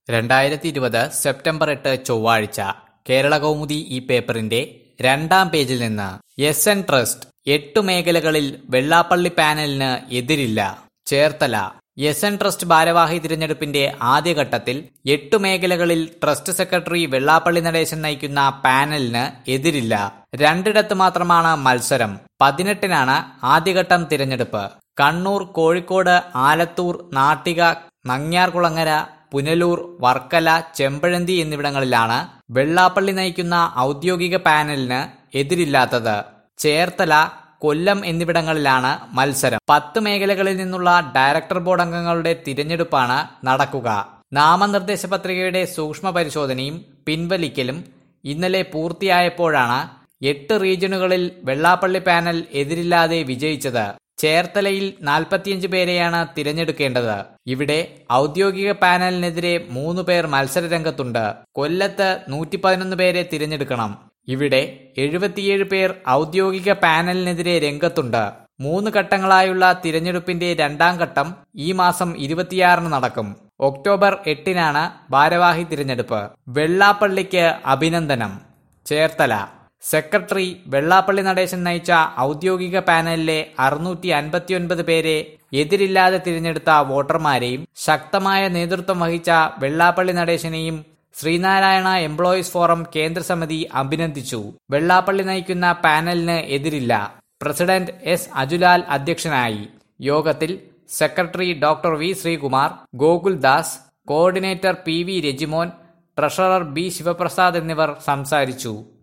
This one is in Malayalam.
രണ്ടായിരത്തി ഇരുപത് സെപ്റ്റംബർ എട്ട് ചൊവ്വാഴ്ച കേരള കൗമുദി ഈ പേപ്പറിന്റെ രണ്ടാം പേജിൽ നിന്ന് എസ് എൻ ട്രസ്റ്റ് എട്ടു മേഖലകളിൽ വെള്ളാപ്പള്ളി പാനലിന് എതിരില്ല ചേർത്തല എസ് എൻ ട്രസ്റ്റ് ഭാരവാഹി തിരഞ്ഞെടുപ്പിന്റെ ആദ്യഘട്ടത്തിൽ എട്ടു മേഖലകളിൽ ട്രസ്റ്റ് സെക്രട്ടറി വെള്ളാപ്പള്ളി നടേശൻ നയിക്കുന്ന പാനലിന് എതിരില്ല രണ്ടിടത്ത് മാത്രമാണ് മത്സരം പതിനെട്ടിനാണ് ആദ്യഘട്ടം തിരഞ്ഞെടുപ്പ് കണ്ണൂർ കോഴിക്കോട് ആലത്തൂർ നാട്ടിക നങ്ങ്യാർകുളങ്ങര പുനലൂർ വർക്കല ചെമ്പഴന്തി എന്നിവിടങ്ങളിലാണ് വെള്ളാപ്പള്ളി നയിക്കുന്ന ഔദ്യോഗിക പാനലിന് എതിരില്ലാത്തത് ചേർത്തല കൊല്ലം എന്നിവിടങ്ങളിലാണ് മത്സരം പത്ത് മേഖലകളിൽ നിന്നുള്ള ഡയറക്ടർ ബോർഡ് അംഗങ്ങളുടെ തിരഞ്ഞെടുപ്പാണ് നടക്കുക നാമനിർദ്ദേശ പത്രികയുടെ സൂക്ഷ്മ പരിശോധനയും പിൻവലിക്കലും ഇന്നലെ പൂർത്തിയായപ്പോഴാണ് എട്ട് റീജിയനുകളിൽ വെള്ളാപ്പള്ളി പാനൽ എതിരില്ലാതെ വിജയിച്ചത് ചേർത്തലയിൽ നാൽപ്പത്തിയഞ്ച് പേരെയാണ് തിരഞ്ഞെടുക്കേണ്ടത് ഇവിടെ ഔദ്യോഗിക പാനലിനെതിരെ മൂന്ന് പേർ മത്സരരംഗത്തുണ്ട് കൊല്ലത്ത് നൂറ്റി പതിനൊന്ന് പേരെ തിരഞ്ഞെടുക്കണം ഇവിടെ എഴുപത്തിയേഴ് പേർ ഔദ്യോഗിക പാനലിനെതിരെ രംഗത്തുണ്ട് മൂന്ന് ഘട്ടങ്ങളായുള്ള തിരഞ്ഞെടുപ്പിന്റെ രണ്ടാം ഘട്ടം ഈ മാസം ഇരുപത്തിയാറിന് നടക്കും ഒക്ടോബർ എട്ടിനാണ് ഭാരവാഹി തിരഞ്ഞെടുപ്പ് വെള്ളാപ്പള്ളിക്ക് അഭിനന്ദനം ചേർത്തല സെക്രട്ടറി വെള്ളാപ്പള്ളി നടേശൻ നയിച്ച ഔദ്യോഗിക പാനലിലെ അറുന്നൂറ്റി അൻപത്തിയൊൻപത് പേരെ എതിരില്ലാതെ തിരഞ്ഞെടുത്ത വോട്ടർമാരെയും ശക്തമായ നേതൃത്വം വഹിച്ച വെള്ളാപ്പള്ളി നടേശനെയും ശ്രീനാരായണ എംപ്ലോയീസ് ഫോറം കേന്ദ്ര സമിതി അഭിനന്ദിച്ചു വെള്ളാപ്പള്ളി നയിക്കുന്ന പാനലിന് എതിരില്ല പ്രസിഡന്റ് എസ് അജുലാൽ അധ്യക്ഷനായി യോഗത്തിൽ secretary doctor V Sreekumar Gokuldas coordinator P V Rajimon treasurer B Sivaprasad എന്നിവർ സംസാരിച്ചു